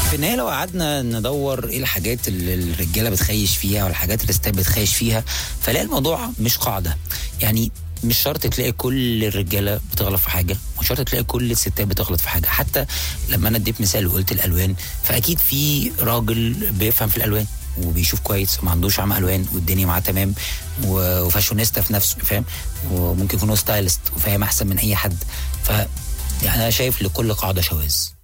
في النهايه لو قعدنا ندور ايه الحاجات اللي الرجاله بتخيش فيها والحاجات اللي الستات بتخيش فيها فلاقي الموضوع مش قاعده يعني مش شرط تلاقي كل الرجاله بتغلط في حاجه مش شرط تلاقي كل الستات بتغلط في حاجه حتى لما انا اديت مثال وقلت الالوان فاكيد في راجل بيفهم في الالوان وبيشوف كويس وما عندوش عمى الوان والدنيا معاه تمام و- وفاشونيستا في نفسه فاهم وممكن يكون هو ستايلست وفاهم احسن من اي حد ف يعني انا شايف لكل قاعده شواذ